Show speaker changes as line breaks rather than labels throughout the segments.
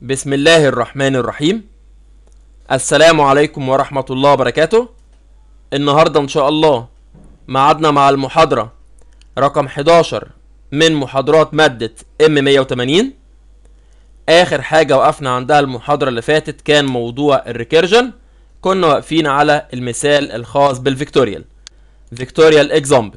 بسم الله الرحمن الرحيم السلام عليكم ورحمة الله وبركاته النهاردة إن شاء الله معادنا مع المحاضرة رقم 11 من محاضرات مادة M180 آخر حاجة وقفنا عندها المحاضرة اللي فاتت كان موضوع الريكيرجن كنا واقفين على المثال الخاص بالفيكتوريال Victorial example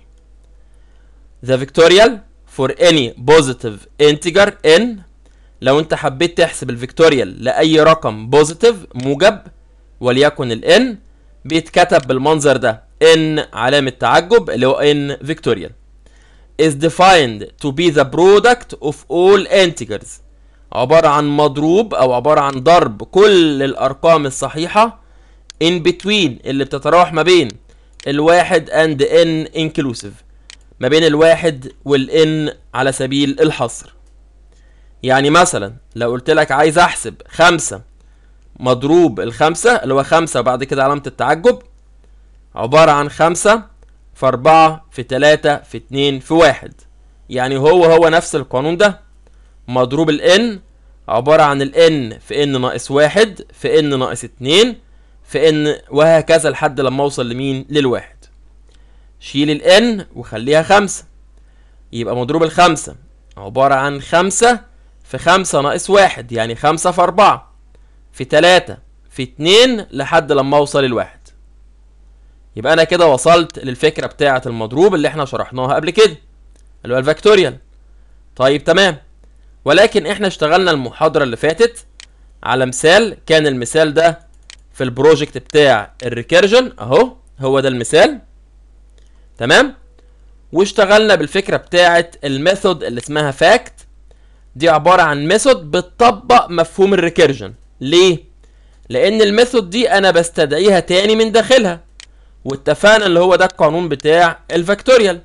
The Victorial for any positive integer n لو انت حبيت تحسب الفيكتوريال لأي رقم بوزيتيف موجب وليكن ال n بيتكتب بالمنظر ده n علامة تعجب اللي هو n فيكتوريال is defined to be the product of all integers عبارة عن مضروب أو عبارة عن ضرب كل الأرقام الصحيحة in between اللي بتتراوح ما بين الواحد and n inclusive ما بين الواحد والn على سبيل الحصر يعني مثلا لو قلت لك عايز احسب خمسة مضروب الخمسة اللي هو خمسة وبعد كده علامة التعجب عبارة عن خمسة في أربعة في تلاتة في اتنين في واحد يعني هو هو نفس القانون ده مضروب ال n عبارة عن ال n في n ناقص واحد في n ناقص اتنين في n وهكذا لحد لما اوصل لمين للواحد شيل ال n وخليها خمسة يبقى مضروب الخمسة عبارة عن خمسة في خمسة ناقص واحد يعني خمسة في أربعة في تلاتة في اتنين لحد لما اوصل الواحد يبقى انا كده وصلت للفكرة بتاعة المضروب اللي احنا شرحناها قبل كده اللي هو الفاكتوريال طيب تمام ولكن احنا اشتغلنا المحاضرة اللي فاتت على مثال كان المثال ده في البروجكت بتاع الريكيرجن اهو هو ده المثال تمام واشتغلنا بالفكرة بتاعة الميثود اللي اسمها فاكت دي عبارة عن ميثود بتطبق مفهوم الريكيرجن ليه؟ لأن الميثود دي أنا بستدعيها تاني من داخلها واتفقنا اللي هو ده القانون بتاع الفاكتوريال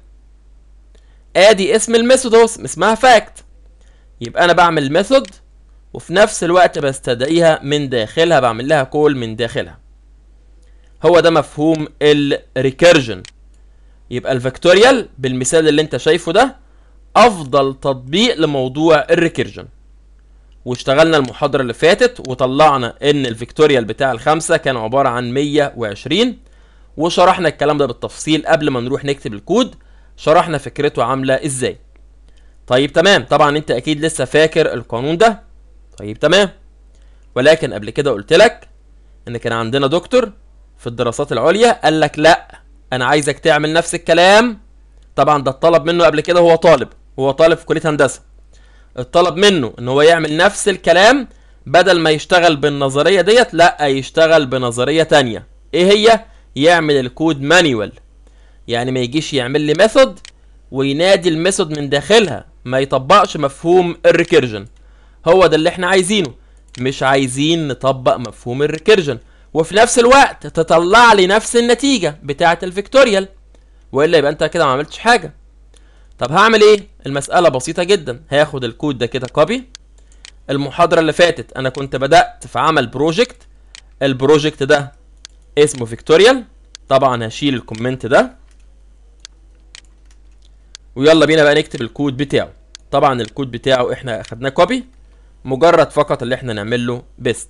ادي اسم الميثود اهو اسمها فاكت يبقى انا بعمل ميثود وفي نفس الوقت بستدعيها من داخلها بعمل لها كول من داخلها هو ده مفهوم الريكيرجن يبقى الفاكتوريال بالمثال اللي انت شايفه ده افضل تطبيق لموضوع الريكيرجن واشتغلنا المحاضرة اللي فاتت وطلعنا ان الفيكتوريال بتاع الخمسة كان عبارة عن 120 وشرحنا الكلام ده بالتفصيل قبل ما نروح نكتب الكود شرحنا فكرته عاملة ازاي طيب تمام طبعا انت اكيد لسه فاكر القانون ده طيب تمام ولكن قبل كده قلت لك ان كان عندنا دكتور في الدراسات العليا قال لك لا انا عايزك تعمل نفس الكلام طبعا ده الطلب منه قبل كده هو طالب هو طالب في كليه هندسه الطلب منه ان هو يعمل نفس الكلام بدل ما يشتغل بالنظريه ديت لا يشتغل بنظريه تانية ايه هي يعمل الكود مانيوال يعني ما يجيش يعمل لي ميثود وينادي الميثود من داخلها ما يطبقش مفهوم الريكيرجن هو ده اللي احنا عايزينه مش عايزين نطبق مفهوم الريكيرجن وفي نفس الوقت تطلع لي نفس النتيجه بتاعه الفيكتوريال والا يبقى انت كده ما عملتش حاجه طب هعمل ايه المساله بسيطه جدا هاخد الكود ده كده كوبي المحاضره اللي فاتت انا كنت بدات في عمل بروجكت البروجكت ده اسمه فيكتوريال طبعا هشيل الكومنت ده ويلا بينا بقى نكتب الكود بتاعه طبعا الكود بتاعه احنا اخدناه كوبي مجرد فقط اللي احنا نعمل له بيست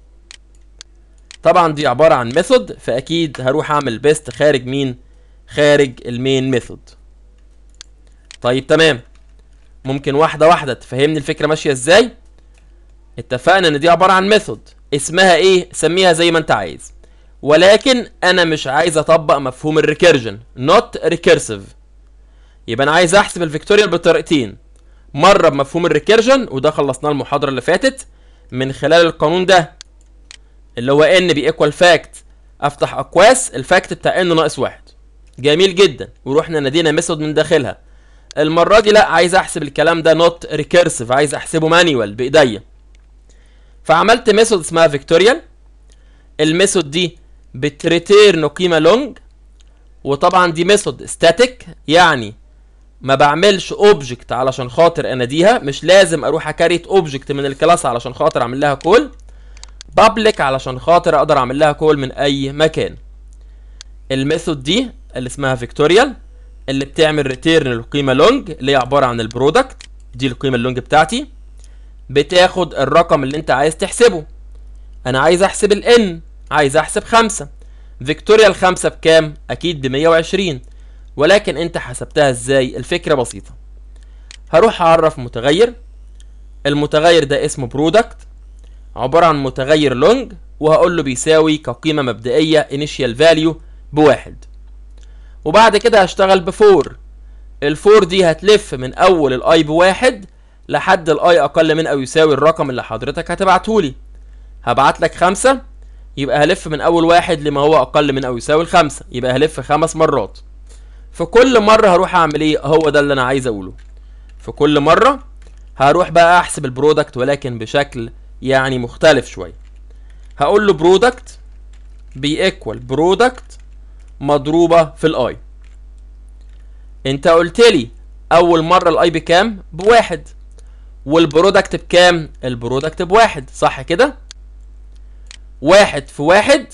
طبعا دي عباره عن ميثود فاكيد هروح اعمل بيست خارج مين خارج المين ميثود طيب تمام ممكن واحده واحده تفهمني الفكره ماشيه ازاي اتفقنا ان دي عباره عن ميثود اسمها ايه سميها زي ما انت عايز ولكن انا مش عايز اطبق مفهوم الريكيرجن نوت ريكيرسيف يبقى انا عايز احسب الفيكتوريال بطريقتين مره بمفهوم الريكيرجن وده خلصناه المحاضره اللي فاتت من خلال القانون ده اللي هو ان بيكوال فاكت افتح اقواس الفاكت بتاع ان ناقص واحد جميل جدا ورحنا نادينا ميثود من داخلها المره دي لا عايز احسب الكلام ده نوت ريكيرسيف عايز احسبه مانيوال بايديا فعملت ميثود اسمها فيكتوريال الميثود دي بتريتيرن قيمه لونج وطبعا دي ميثود ستاتيك يعني ما بعملش اوبجكت علشان خاطر اناديها مش لازم اروح اكريت اوبجكت من الكلاس علشان خاطر اعمل لها كول بابليك علشان خاطر اقدر اعمل لها كول من اي مكان الميثود دي اللي اسمها فيكتوريال اللي بتعمل ريتيرن القيمه لونج اللي هي عباره عن البرودكت دي القيمه اللونج بتاعتي بتاخد الرقم اللي انت عايز تحسبه انا عايز احسب الان عايز احسب خمسة فيكتوريا الخمسة بكام اكيد بمية وعشرين ولكن انت حسبتها ازاي الفكرة بسيطة هروح اعرف متغير المتغير ده اسمه برودكت عبارة عن متغير لونج وهقول له بيساوي كقيمة مبدئية initial value بواحد وبعد كده هشتغل بفور الفور دي هتلف من اول الاي بواحد لحد الاي اقل من او يساوي الرقم اللي حضرتك هتبعتهولي هبعت لك خمسة يبقى هلف من اول واحد لما هو اقل من او يساوي الخمسة يبقى هلف خمس مرات في كل مرة هروح اعمل ايه هو ده اللي انا عايز اقوله في كل مرة هروح بقى احسب البرودكت ولكن بشكل يعني مختلف شوية هقول له برودكت بيكوال برودكت مضروبة في الاي انت قلت لي اول مرة الاي بكام بواحد والبرودكت بكام البرودكت بواحد صح كده واحد في واحد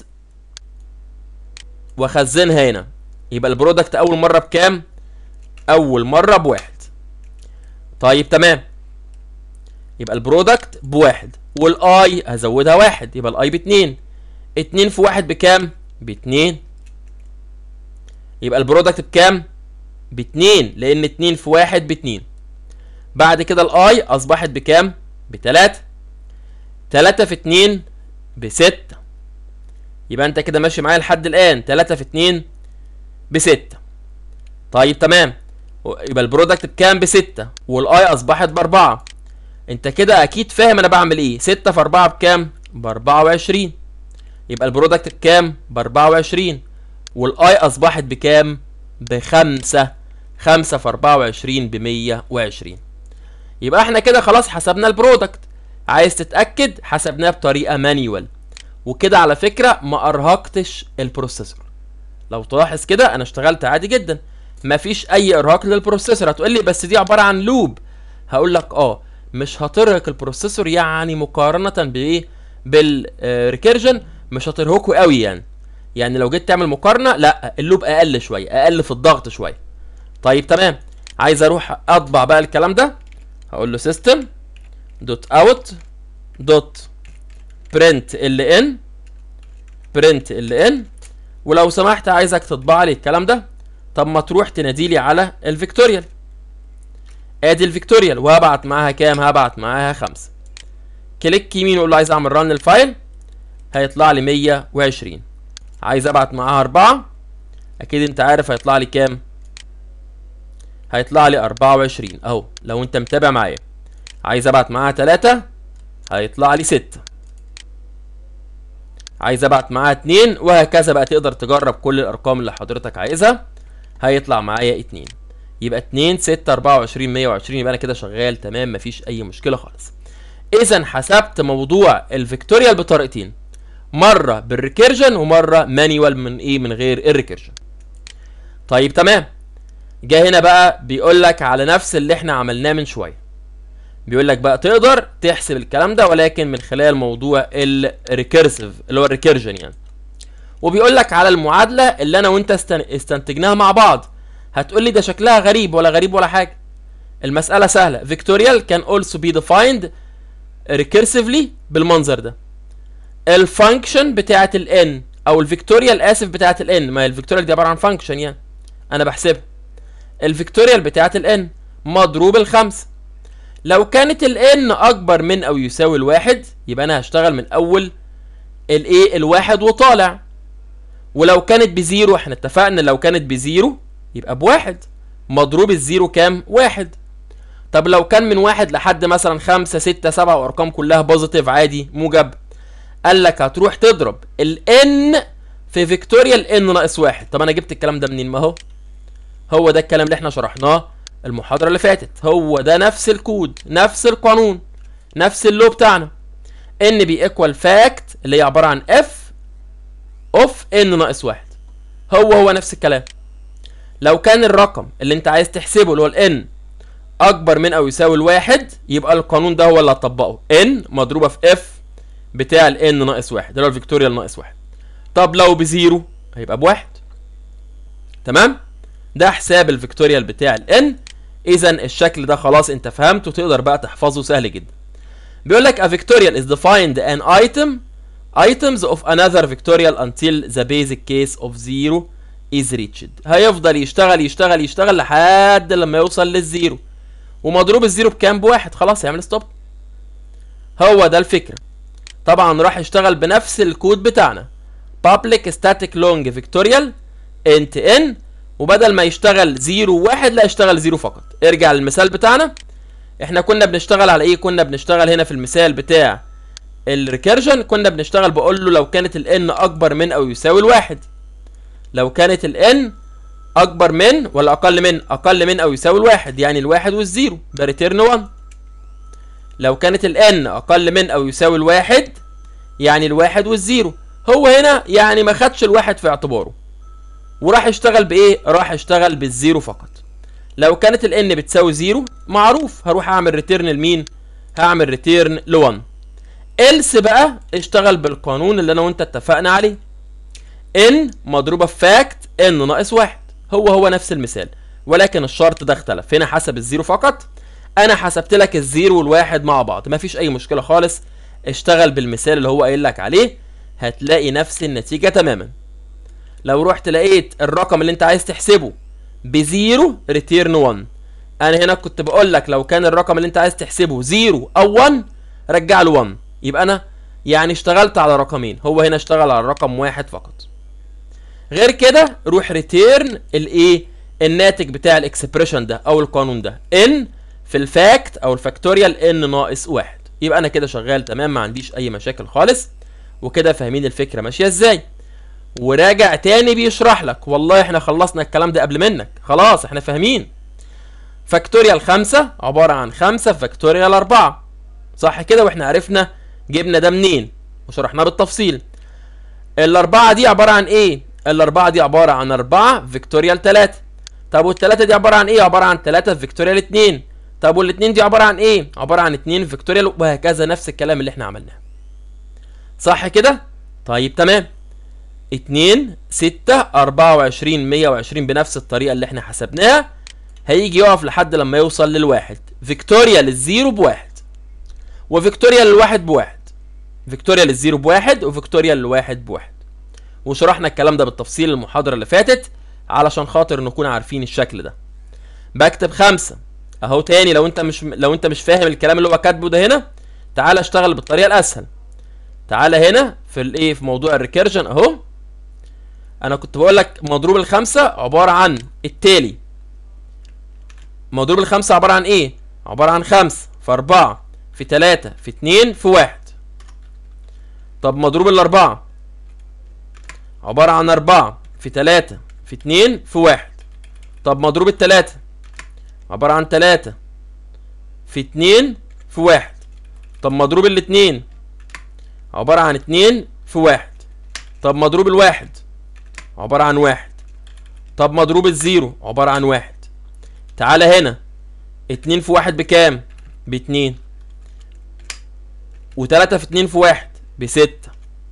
واخزنها هنا يبقى البرودكت اول مرة بكام اول مرة بواحد طيب تمام يبقى البرودكت بواحد والاي هزودها واحد يبقى الاي باتنين اتنين في واحد بكام باتنين يبقى البرودكت بكام باتنين لان اتنين في واحد باتنين بعد كده الاي اصبحت بكام بتلاتة تلاتة في اتنين بستة يبقى انت كده ماشي معايا لحد الان تلاتة في اتنين بستة طيب تمام يبقى البرودكت بكام بستة والاي اصبحت باربعة انت كده اكيد فاهم انا بعمل ايه ستة في اربعة بكام باربعة وعشرين يبقى البرودكت بكام باربعة وعشرين والاي اصبحت بكام بخمسة خمسة في اربعة وعشرين بمية وعشرين يبقى احنا كده خلاص حسبنا البرودكت عايز تتأكد حسبناه بطريقة مانيوال وكده على فكرة ما ارهقتش البروسيسور لو تلاحظ كده انا اشتغلت عادي جدا مفيش اي ارهاق للبروسيسور هتقول لي بس دي عبارة عن لوب هقول لك اه مش هترهق البروسيسور يعني مقارنة بايه بالريكيرجن مش هترهقه قوي يعني يعني لو جيت تعمل مقارنة لا اللوب اقل شوية اقل في الضغط شوية طيب تمام عايز اروح اطبع بقى الكلام ده هقول له سيستم دوت اوت دوت برنت ال ان برنت ال ان ولو سمحت عايزك تطبع لي الكلام ده طب ما تروح تنادي لي على الفيكتوريال ادي الفيكتوريال وهبعت معاها كام هبعت معاها خمسة كليك يمين وقول له عايز اعمل رن الفايل هيطلع لي 120 عايز ابعت معاها أربعة اكيد انت عارف هيطلع لي كام هيطلع لي 24 اهو لو انت متابع معايا عايز ابعت معاها 3 هيطلع لي 6 عايز ابعت معاها 2 وهكذا بقى تقدر تجرب كل الارقام اللي حضرتك عايزها هيطلع معايا 2 يبقى 2 6 24 120 يبقى انا كده شغال تمام مفيش اي مشكله خالص اذا حسبت موضوع الفيكتوريال بطريقتين مره بالريكيرجن ومره مانيوال من ايه من غير الريكيرجن طيب تمام جه هنا بقى بيقول لك على نفس اللي احنا عملناه من شويه بيقول لك بقى تقدر تحسب الكلام ده ولكن من خلال موضوع الريكيرسيف اللي هو الريكيرجن يعني وبيقول لك على المعادله اللي انا وانت استن... استنتجناها مع بعض هتقول لي ده شكلها غريب ولا غريب ولا حاجه المساله سهله فيكتوريال كان also be defined recursively بالمنظر ده الفانكشن بتاعه الان او الفيكتوريال اسف بتاعه الان ما الفيكتوريال دي عباره عن فانكشن يعني انا بحسبها الفيكتوريال بتاعه الان مضروب الخمسة لو كانت الان اكبر من او يساوي الواحد يبقى انا هشتغل من اول الايه الواحد وطالع ولو كانت بزيرو احنا اتفقنا لو كانت بزيرو يبقى بواحد مضروب الزيرو كام واحد طب لو كان من واحد لحد مثلا خمسة ستة سبعة وارقام كلها بوزيتيف عادي موجب قال لك هتروح تضرب الان في فيكتوريال ان ناقص واحد طب انا جبت الكلام ده منين ما هو هو ده الكلام اللي احنا شرحناه المحاضرة اللي فاتت هو ده نفس الكود نفس القانون نفس اللو بتاعنا ان بي ايكوال فاكت اللي هي عبارة عن اف اوف ان ناقص واحد هو هو نفس الكلام لو كان الرقم اللي انت عايز تحسبه اللي هو الان اكبر من او يساوي الواحد يبقى القانون ده هو اللي هتطبقه ان مضروبه في اف بتاع الان ناقص واحد اللي هو الفيكتوريال ناقص واحد طب لو بزيرو هيبقى بواحد تمام ده حساب الفيكتوريال بتاع الان اذا الشكل ده خلاص انت فهمته تقدر بقى تحفظه سهل جدا بيقول لك a vectorial is defined an item items of another vectorial until the basic case of zero is reached هيفضل يشتغل يشتغل يشتغل لحد لما يوصل للزيرو ومضروب الزيرو بكام بواحد خلاص هيعمل ستوب هو ده الفكره طبعا راح يشتغل بنفس الكود بتاعنا public static long vectorial int n وبدل ما يشتغل زيرو واحد لا يشتغل زيرو فقط ارجع للمثال بتاعنا احنا كنا بنشتغل على ايه كنا بنشتغل هنا في المثال بتاع الريكيرجن كنا بنشتغل بقول له لو كانت ال n اكبر من او يساوي الواحد لو كانت ال n اكبر من ولا اقل من اقل من او يساوي الواحد يعني الواحد والزيرو ده ريتيرن 1 لو كانت ال n اقل من او يساوي الواحد يعني الواحد والزيرو هو هنا يعني ما خدش الواحد في اعتباره وراح يشتغل بايه راح يشتغل بالزيرو فقط لو كانت ال n بتساوي زيرو معروف هروح اعمل ريتيرن لمين هعمل ريتيرن ل 1 else بقى اشتغل بالقانون اللي انا وانت اتفقنا عليه n مضروبه في فاكت n ناقص واحد هو هو نفس المثال ولكن الشرط ده اختلف هنا حسب الزيرو فقط انا حسبت لك الزيرو والواحد مع بعض مفيش اي مشكله خالص اشتغل بالمثال اللي هو قايل لك عليه هتلاقي نفس النتيجه تماما لو رحت لقيت الرقم اللي انت عايز تحسبه بزيرو ريتيرن 1 انا هنا كنت بقول لك لو كان الرقم اللي انت عايز تحسبه زيرو او 1 رجع له 1 يبقى انا يعني اشتغلت على رقمين هو هنا اشتغل على رقم واحد فقط غير كده روح ريتيرن الايه الناتج بتاع الاكسبريشن ده او القانون ده ان في الفاكت او الفاكتوريال ان ناقص واحد يبقى انا كده شغال تمام ما عنديش اي مشاكل خالص وكده فاهمين الفكره ماشيه ازاي وراجع تاني بيشرح لك والله احنا خلصنا الكلام ده قبل منك خلاص احنا فاهمين فاكتوريال خمسة عبارة عن خمسة في فاكتوريال أربعة صح كده واحنا عرفنا جبنا ده منين وشرحناه بالتفصيل الأربعة دي عبارة عن ايه الأربعة دي عبارة عن أربعة فيكتوريال تلاتة طب والتلاتة دي عبارة عن ايه عبارة عن تلاتة فيكتوريال اتنين طب والاتنين دي عبارة عن ايه عبارة عن اتنين فيكتوريال وهكذا نفس الكلام اللي احنا عملناه صح كده طيب تمام اتنين ستة أربعة وعشرين مية وعشرين بنفس الطريقة اللي احنا حسبناها هيجي يقف لحد لما يوصل للواحد فيكتوريا للزيرو بواحد وفيكتوريا للواحد بواحد فيكتوريا للزيرو بواحد وفيكتوريا للواحد بواحد وشرحنا الكلام ده بالتفصيل المحاضرة اللي فاتت علشان خاطر نكون عارفين الشكل ده بكتب خمسة اهو تاني لو انت مش لو انت مش فاهم الكلام اللي هو كاتبه ده هنا تعالى اشتغل بالطريقة الاسهل تعالى هنا في الايه في موضوع الريكيرجن اهو انا كنت بقول لك مضروب الخمسة عبارة عن التالي مضروب الخمسة عبارة عن ايه عبارة عن خمسة في أربعة في تلاتة في اتنين في واحد طب مضروب الأربعة عبارة عن أربعة في تلاتة في اتنين في واحد طب مضروب التلاتة عبارة عن تلاتة في اتنين في واحد طب مضروب الاتنين عبارة عن اتنين في واحد طب مضروب الواحد عبارة عن واحد طب مضروب الزيرو عبارة عن واحد تعالى هنا اتنين في واحد بكام باتنين وتلاتة في اتنين في واحد بستة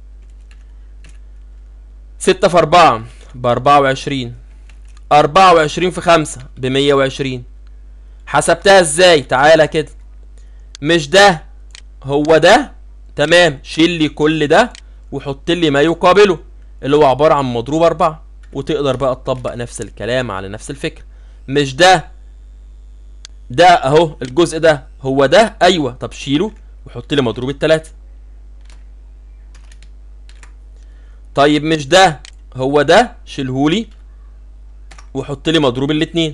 ستة في أربعة بأربعة وعشرين أربعة وعشرين في خمسة بمية وعشرين حسبتها ازاي تعالى كده مش ده هو ده تمام شيل لي كل ده وحط لي ما يقابله اللي هو عبارة عن مضروب أربعة وتقدر بقى تطبق نفس الكلام على نفس الفكرة مش ده ده اهو الجزء ده هو ده ايوه طب شيله وحط لي مضروب التلاتة طيب مش ده هو ده شيلهولي وحط لي مضروب الاتنين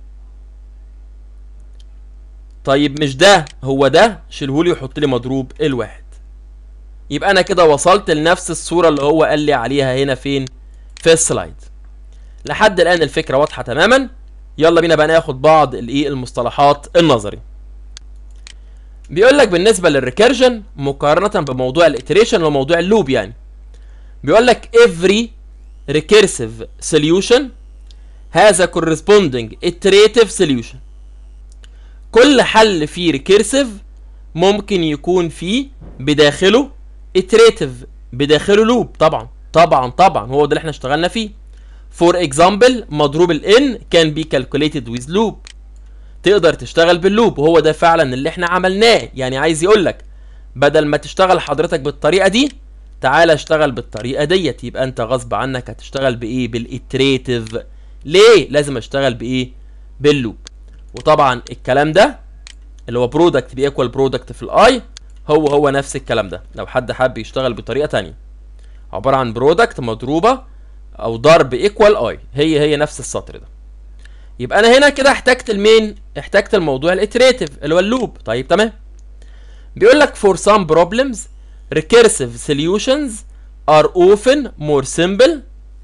طيب مش ده هو ده شيلهولي وحط لي مضروب الواحد يبقى انا كده وصلت لنفس الصورة اللي هو قال لي عليها هنا فين في السلايد لحد الان الفكرة واضحة تماما يلا بينا بقى ناخد بعض الايه المصطلحات النظري بيقول لك بالنسبه للريكيرجن مقارنه بموضوع الاتريشن وموضوع اللوب يعني بيقول لك every recursive solution has a corresponding iterative solution كل حل فيه recursive ممكن يكون فيه بداخله iterative بداخله لوب طبعا طبعا طبعا هو ده اللي احنا اشتغلنا فيه For example مضروب ال n can be calculated with loop تقدر تشتغل باللوب وهو ده فعلا اللي احنا عملناه يعني عايز يقول لك بدل ما تشتغل حضرتك بالطريقه دي تعالى اشتغل بالطريقه ديت يبقى انت غصب عنك هتشتغل بايه بالاتريتيف ليه لازم اشتغل بايه باللوب وطبعا الكلام ده اللي هو برودكت بيكوال برودكت في الاي هو هو نفس الكلام ده لو حد حب يشتغل بطريقه تانية عباره عن برودكت مضروبه او ضرب ايكوال اي هي هي نفس السطر ده يبقى انا هنا كده احتجت المين احتجت الموضوع الاتريتيف اللي هو اللوب طيب تمام بيقول لك for some problems recursive solutions are often more simple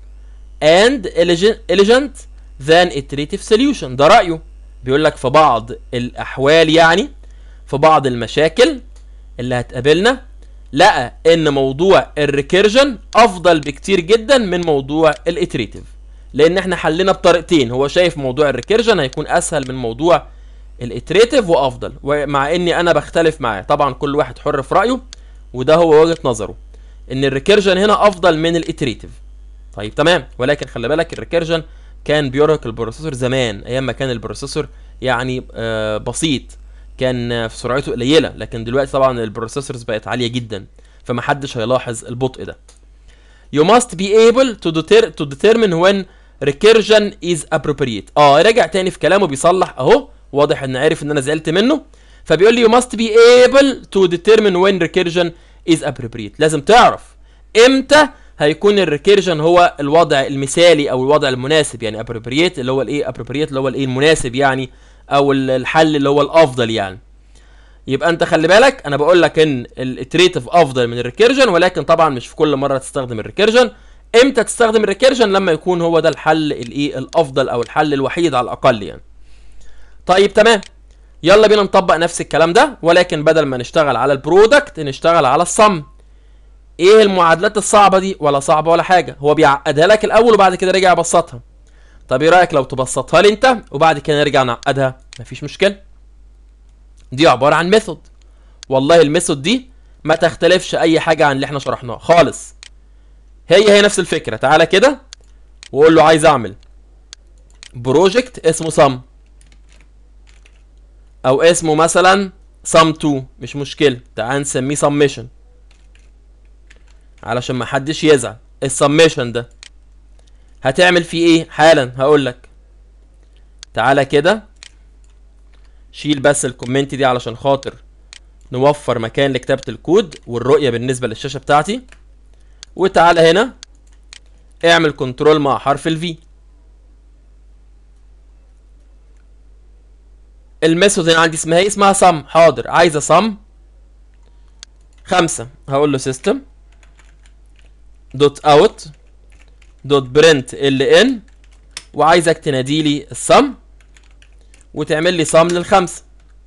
and elegant than iterative solution ده رأيه بيقول لك في بعض الأحوال يعني في بعض المشاكل اللي هتقابلنا لقى ان موضوع الريكيرجن افضل بكتير جدا من موضوع الاتريتيف لان احنا حلنا بطريقتين هو شايف موضوع الريكيرجن هيكون اسهل من موضوع الاتريتيف وافضل ومع اني انا بختلف معاه طبعا كل واحد حر في رايه وده هو وجهه نظره ان الريكيرجن هنا افضل من الاتريتيف طيب تمام ولكن خلي بالك الريكيرجن كان بيرهق البروسيسور زمان ايام ما كان البروسيسور يعني آه بسيط كان في سرعته قليله لكن دلوقتي طبعا البروسيسورز بقت عاليه جدا فمحدش هيلاحظ البطء ده you must be able to, deter to determine when recursion is appropriate اه رجع تاني في كلامه بيصلح اهو واضح ان عارف ان انا زعلت منه فبيقول لي you must be able to determine when recursion is appropriate لازم تعرف امتى هيكون الريكيرجن هو الوضع المثالي او الوضع المناسب يعني appropriate اللي هو الايه appropriate اللي هو الايه المناسب يعني او الحل اللي هو الافضل يعني يبقى انت خلي بالك انا بقول لك ان الاتريتيف افضل من الريكيرجن ولكن طبعا مش في كل مره تستخدم الريكيرجن امتى تستخدم الريكيرجن لما يكون هو ده الحل الايه الافضل او الحل الوحيد على الاقل يعني طيب تمام يلا بينا نطبق نفس الكلام ده ولكن بدل ما نشتغل على البرودكت نشتغل على الصم ايه المعادلات الصعبه دي ولا صعبه ولا حاجه هو بيعقدها لك الاول وبعد كده رجع يبسطها طب ايه رايك لو تبسطها لي انت وبعد كده نرجع نعقدها مفيش مشكله دي عباره عن ميثود والله الميثود دي ما تختلفش اي حاجه عن اللي احنا شرحناه خالص هي هي نفس الفكره تعالى كده وقول له عايز اعمل بروجكت اسمه سم او اسمه مثلا سم 2 مش مشكله تعال نسميه سميشن علشان ما حدش يزعل السميشن ده هتعمل فيه ايه حالا هقول لك تعالى كده شيل بس الكومنت دي علشان خاطر نوفر مكان لكتابة الكود والرؤية بالنسبة للشاشة بتاعتي وتعالى هنا اعمل كنترول مع حرف الفي الميثود هنا عندي اسمها ايه اسمها sum حاضر عايزه sum خمسة هقول له system دوت اوت دوت برنت ال ان وعايزك تنادي لي السم وتعمل لي سم للخمسه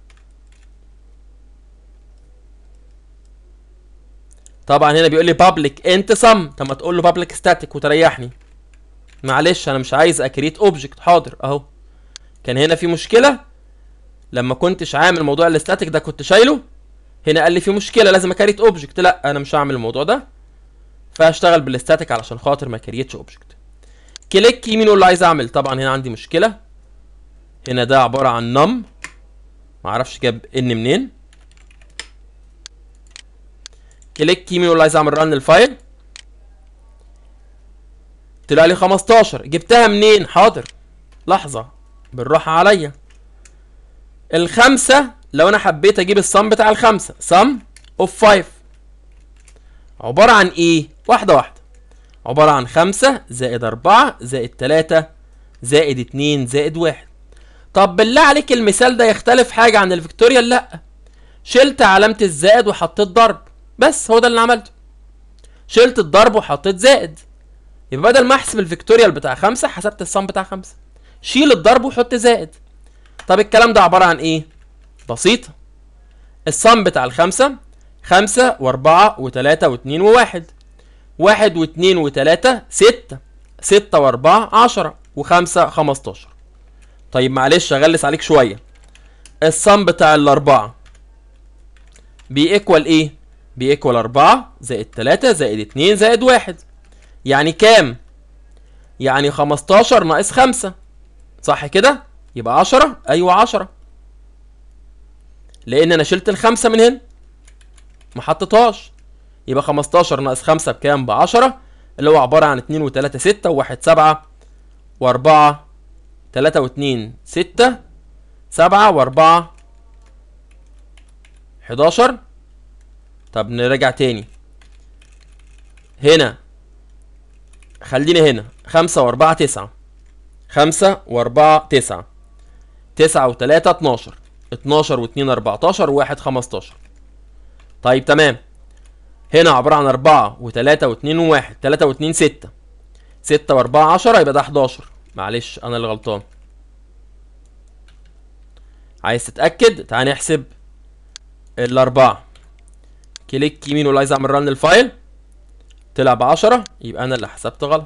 طبعا هنا بيقول لي public انت سم طب ما تقول له public static وتريحني معلش انا مش عايز اكريت اوبجكت حاضر اهو كان هنا في مشكله لما كنتش عامل موضوع الاستاتيك ده كنت شايله هنا قال لي في مشكله لازم اكريت اوبجكت لا انا مش هعمل الموضوع ده فهشتغل بالاستاتيك علشان خاطر ما كريتش اوبجكت كليك يمين واللي عايز اعمل طبعا هنا عندي مشكله هنا ده عباره عن نم معرفش جاب ان منين كليك يمين واللي عايز اعمل رن الفايل طلع لي 15 جبتها منين حاضر لحظه بالراحه عليا الخمسه لو انا حبيت اجيب الصم بتاع الخمسه صم اوف 5 عبارة عن ايه؟ واحدة واحدة عبارة عن خمسة زائد أربعة زائد تلاتة زائد اتنين زائد واحد طب بالله عليك المثال ده يختلف حاجة عن الفيكتوريال؟ لأ شلت علامة الزائد وحطيت ضرب بس هو ده اللي عملته شلت الضرب وحطيت زائد يبقى بدل ما احسب الفيكتوريال بتاع خمسة حسبت الصم بتاع خمسة شيل الضرب وحط زائد طب الكلام ده عبارة عن ايه؟ بسيطة الصم بتاع الخمسة خمسة وأربعة وتلاتة واتنين وواحد واحد واتنين وتلاتة ستة ستة وأربعة عشرة وخمسة خمستاشر طيب معلش أغلس عليك شوية الصم بتاع الأربعة بيكوال إيه؟ بيكوال أربعة زائد تلاتة زائد اتنين زائد واحد يعني كام؟ يعني خمستاشر ناقص خمسة صح كده؟ يبقى عشرة أيوة عشرة لأن أنا شلت الخمسة من هنا ما حطيتهاش يبقى 15 ناقص 5 بكام ب 10 اللي هو عباره عن 2 و3 6 و1 7 و4 3 و2 6 7 و4 11 طب نراجع تاني هنا خلينا هنا خمسة وأربعة تسعة خمسة وأربعة تسعة تسعة وتلاتة اتناشر اتناشر واتنين أربعتاشر وواحد خمستاشر طيب تمام هنا عبارة عن أربعة وتلاتة واتنين وواحد تلاتة واتنين ستة ستة وأربعة عشرة يبقى ده حداشر معلش أنا اللي غلطان عايز تتأكد تعال نحسب الأربعة كليك يمين ولا عايز أعمل رن الفايل طلع بعشرة يبقى أنا اللي حسبت غلط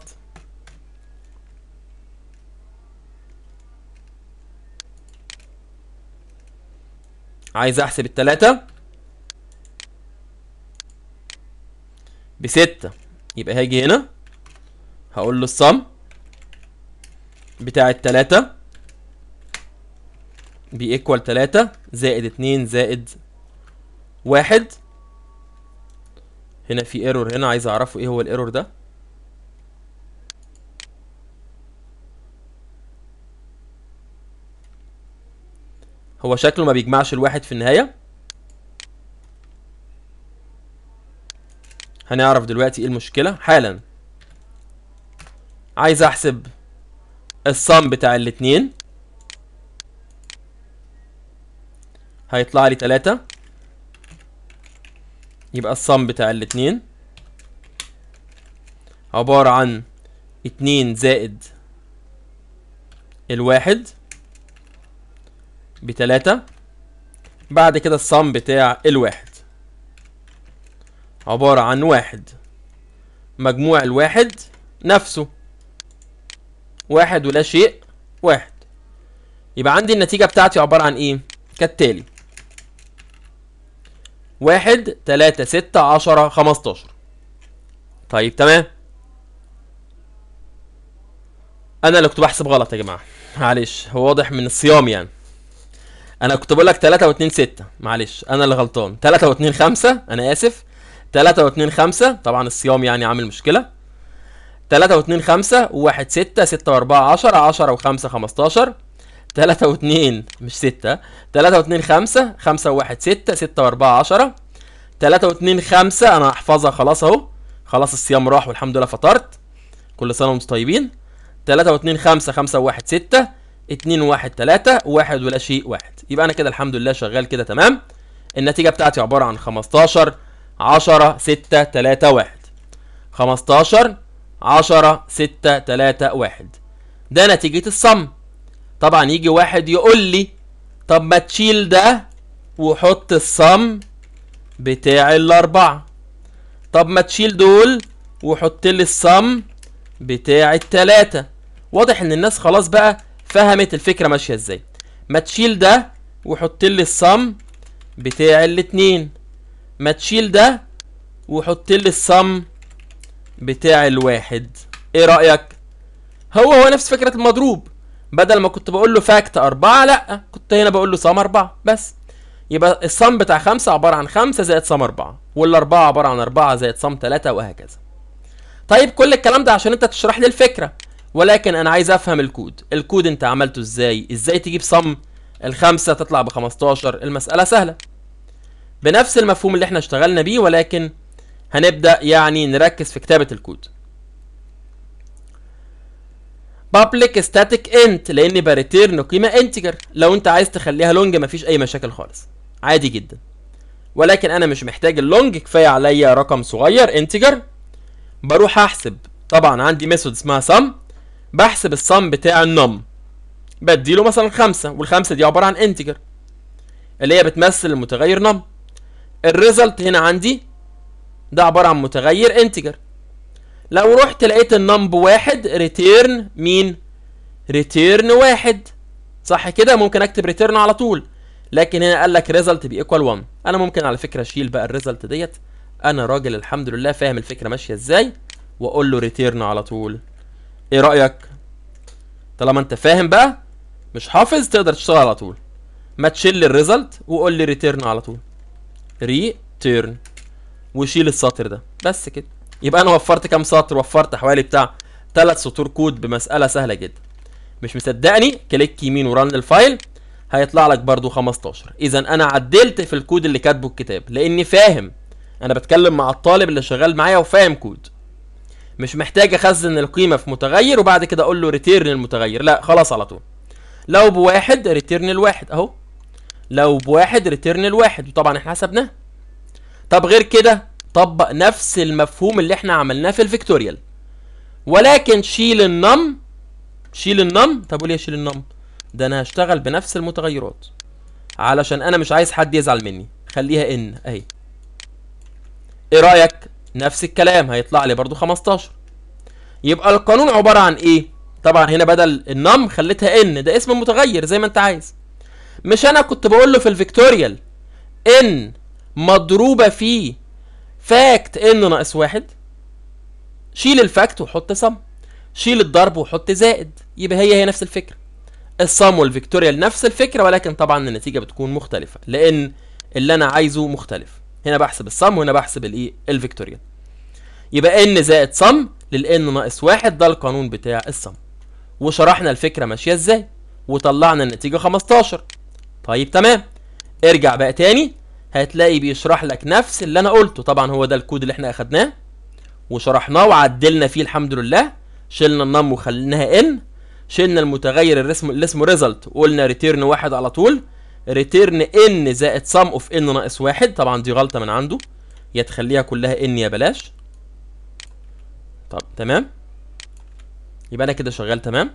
عايز أحسب التلاتة بستة يبقى هاجي هنا هقول له الصم بتاع التلاتة بيكوال تلاتة زائد اتنين زائد واحد هنا في ايرور هنا عايز اعرفه ايه هو الايرور ده هو شكله ما بيجمعش الواحد في النهاية هنعرف دلوقتي ايه المشكلة حالا عايز احسب الصم بتاع الاتنين هيطلع لي تلاتة يبقى الصم بتاع الاتنين عبارة عن اتنين زائد الواحد بتلاتة بعد كده الصم بتاع الواحد عبارة عن واحد مجموع الواحد نفسه واحد ولا شيء واحد يبقى عندي النتيجة بتاعتي عبارة عن ايه كالتالي واحد تلاتة ستة عشرة خمستاشر طيب تمام انا اللي كنت بحسب غلط يا جماعة معلش هو واضح من الصيام يعني انا كنت بقول لك 3 و2 6 معلش انا اللي غلطان 3 و2 5 انا اسف 3 و2 5 طبعا الصيام يعني عامل مشكله 3 و2 5 و1 6 6 و4 10 10 و5 15 3 و2 مش 6 3 و2 5 5 و1 6 6 و4 10 3 و2 5 انا هحفظها خلاص اهو خلاص الصيام راح والحمد لله فطرت كل سنه وانتم طيبين 3 و2 5 5 و1 6 اتنين واحد تلاتة واحد ولا شيء واحد يبقى انا كده الحمد لله شغال كده تمام النتيجة بتاعتي عبارة عن خمستاشر عشرة ستة تلاتة واحد خمستاشر عشرة ستة تلاتة واحد ده نتيجة الصم طبعا يجي واحد يقول لي طب ما تشيل ده وحط الصم بتاع الأربعة طب ما تشيل دول وحط لي الصم بتاع التلاتة واضح ان الناس خلاص بقى فهمت الفكره ماشيه ازاي ما تشيل ده وحط لي الصم بتاع الاتنين ما تشيل ده وحط لي الصم بتاع الواحد ايه رايك هو هو نفس فكره المضروب بدل ما كنت بقول له فاكت أربعة لأ كنت هنا بقول له صم أربعة بس يبقى الصم بتاع خمسة عبارة عن خمسة زائد صم أربعة والأربعة عبارة عن أربعة زائد صم تلاتة وهكذا طيب كل الكلام ده عشان أنت تشرح لي الفكرة ولكن انا عايز افهم الكود الكود انت عملته ازاي ازاي تجيب صم الخمسة تطلع ب 15 المسألة سهلة بنفس المفهوم اللي احنا اشتغلنا بيه ولكن هنبدأ يعني نركز في كتابة الكود public static int لاني بريتيرن قيمة انتجر لو انت عايز تخليها لونج مفيش اي مشاكل خالص عادي جدا ولكن انا مش محتاج اللونج كفاية عليا رقم صغير انتجر بروح احسب طبعا عندي ميثود اسمها sum بحسب الصم بتاع النم بديله مثلا خمسة والخمسة دي عبارة عن انتجر اللي هي بتمثل المتغير نم الريزلت هنا عندي ده عبارة عن متغير انتجر لو رحت لقيت النم بواحد ريتيرن مين ريتيرن واحد صح كده ممكن اكتب ريتيرن على طول لكن هنا قال لك ريزلت بيكوال 1 انا ممكن على فكره اشيل بقى الريزلت ديت انا راجل الحمد لله فاهم الفكره ماشيه ازاي واقول له ريتيرن على طول ايه رايك طالما انت فاهم بقى مش حافظ تقدر تشتغل على طول ما تشيل الريزلت وقول لي ريتيرن على طول ريتيرن وشيل السطر ده بس كده يبقى انا وفرت كام سطر وفرت حوالي بتاع ثلاث سطور كود بمساله سهله جدا مش مصدقني كليك يمين ورن الفايل هيطلع لك برضو 15 اذا انا عدلت في الكود اللي كاتبه الكتاب لاني فاهم انا بتكلم مع الطالب اللي شغال معايا وفاهم كود مش محتاج اخزن القيمه في متغير وبعد كده اقول له ريتيرن المتغير لا خلاص على طول لو بواحد ريتيرن الواحد اهو لو بواحد ريتيرن الواحد وطبعا احنا حسبناه طب غير كده طبق نفس المفهوم اللي احنا عملناه في الفيكتوريال ولكن شيل النم شيل النم طب وليه شيل النم ده انا هشتغل بنفس المتغيرات علشان انا مش عايز حد يزعل مني خليها ان اهي ايه رايك نفس الكلام هيطلع لي برضو 15 يبقى القانون عباره عن ايه طبعا هنا بدل النم خليتها ان ده اسم متغير زي ما انت عايز مش انا كنت بقول له في الفيكتوريال ان مضروبه في فاكت ان ناقص واحد شيل الفاكت وحط سم شيل الضرب وحط زائد يبقى هي هي نفس الفكره الصم والفيكتوريال نفس الفكره ولكن طبعا النتيجه بتكون مختلفه لان اللي انا عايزه مختلف هنا بحسب الصم وهنا بحسب الايه الفيكتوريال يبقى ان زائد صم للان ناقص واحد ده القانون بتاع الصم وشرحنا الفكره ماشيه ازاي وطلعنا النتيجه 15 طيب تمام ارجع بقى تاني هتلاقي بيشرح لك نفس اللي انا قلته طبعا هو ده الكود اللي احنا اخدناه وشرحناه وعدلنا فيه الحمد لله شلنا النم وخليناها ان شلنا المتغير اللي اسمه اللي اسمه ريزلت وقلنا ريتيرن واحد على طول ريتيرن ان زائد سم اوف ان ناقص واحد طبعا دي غلطه من عنده يا تخليها كلها ان يا بلاش طب تمام يبقى انا كده شغال تمام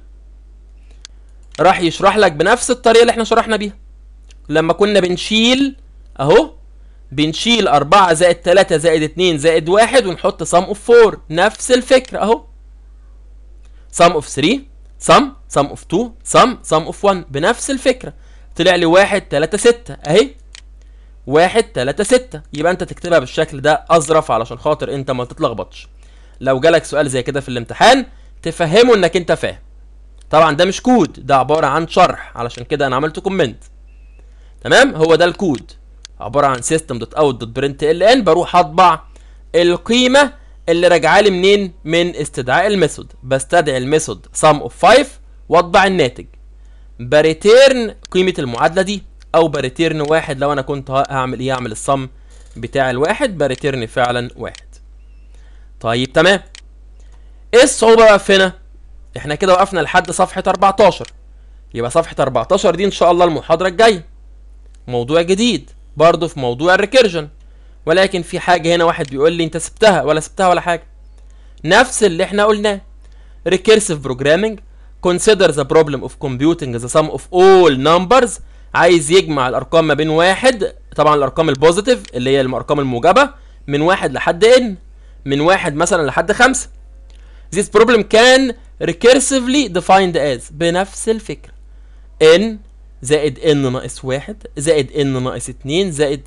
راح يشرح لك بنفس الطريقه اللي احنا شرحنا بيها لما كنا بنشيل اهو بنشيل 4 زائد 3 زائد 2 زائد 1 ونحط سم اوف 4 نفس الفكره اهو سم اوف 3 سم سم اوف 2 سم سم اوف 1 بنفس الفكره طلع لي 1 3 6 اهي 1 3 6 يبقى انت تكتبها بالشكل ده اظرف علشان خاطر انت ما تتلخبطش لو جالك سؤال زي كده في الامتحان تفهمه انك انت فاهم طبعا ده مش كود ده عباره عن شرح علشان كده انا عملت كومنت تمام هو ده الكود عباره عن system.out.println بروح اطبع القيمه اللي راجعه لي منين من استدعاء الميثود بستدعي الميثود sum of 5 واطبع الناتج بريتيرن قيمه المعادله دي او بريتيرن واحد لو انا كنت هعمل ايه هعمل الصم بتاع الواحد بريتيرن فعلا واحد طيب تمام ايه الصعوبه بقى في هنا احنا كده وقفنا لحد صفحه 14 يبقى صفحه 14 دي ان شاء الله المحاضره الجايه موضوع جديد برضه في موضوع الريكيرجن ولكن في حاجه هنا واحد بيقول لي انت سبتها ولا سبتها ولا حاجه نفس اللي احنا قلناه recursive programming consider the problem of computing the sum of all numbers عايز يجمع الارقام ما بين واحد طبعا الارقام البوزيتيف اللي هي الارقام الموجبه من واحد لحد n من واحد مثلا لحد خمسة this problem can recursively defined as بنفس الفكرة n زائد n ناقص واحد زائد n ناقص اتنين زائد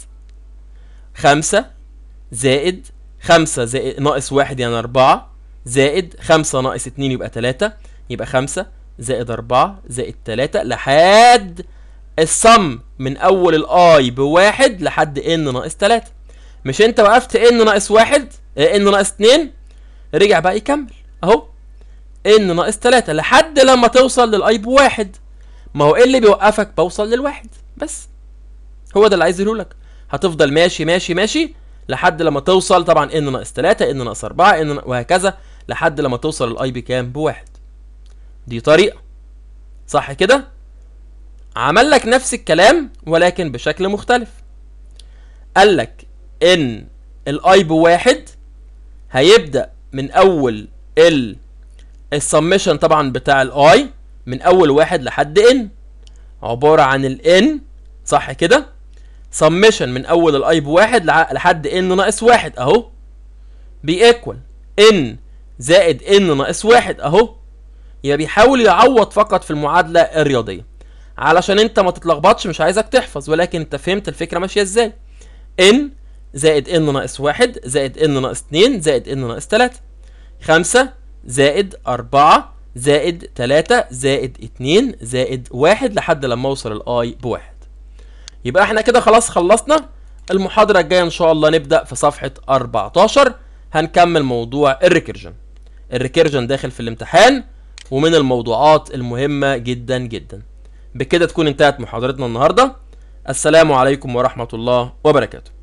خمسة زائد خمسة زائد ناقص واحد يعني أربعة زائد خمسة ناقص اتنين يبقى تلاتة يبقى خمسة زائد أربعة زائد تلاتة لحد الصم من أول الآي بواحد لحد n ناقص تلاتة مش أنت وقفت n ناقص واحد n ناقص اتنين رجع بقى يكمل أهو n ناقص تلاتة لحد لما توصل للآي بواحد ما هو ايه اللي بيوقفك بوصل للواحد بس هو ده اللي عايز لك هتفضل ماشي ماشي ماشي لحد لما توصل طبعا ان ناقص 3 ان ناقص 4 ان وهكذا لحد لما توصل الاي بكام بواحد دي طريقه صح كده عمل لك نفس الكلام ولكن بشكل مختلف قال لك ان الاي بواحد هيبدا من اول ال السمشن طبعا بتاع الاي من اول واحد لحد ان عباره عن الان صح كده سمشن من اول الاي بواحد لحد ان ناقص واحد اهو بيكوال ان زائد ان ناقص واحد اهو يبقى بيحاول يعوض فقط في المعادله الرياضيه علشان انت ما تتلخبطش مش عايزك تحفظ ولكن انت فهمت الفكره ماشيه ازاي ان زائد ان ناقص واحد زائد ان ناقص اتنين زائد ان ناقص تلاته خمسة زائد أربعة زائد تلاتة زائد اتنين زائد واحد لحد لما اوصل الاي بواحد يبقى احنا كده خلاص خلصنا المحاضرة الجاية ان شاء الله نبدأ في صفحة 14 هنكمل موضوع الريكيرجن الريكيرجن داخل في الامتحان ومن الموضوعات المهمة جدا جدا بكده تكون انتهت محاضرتنا النهاردة السلام عليكم ورحمة الله وبركاته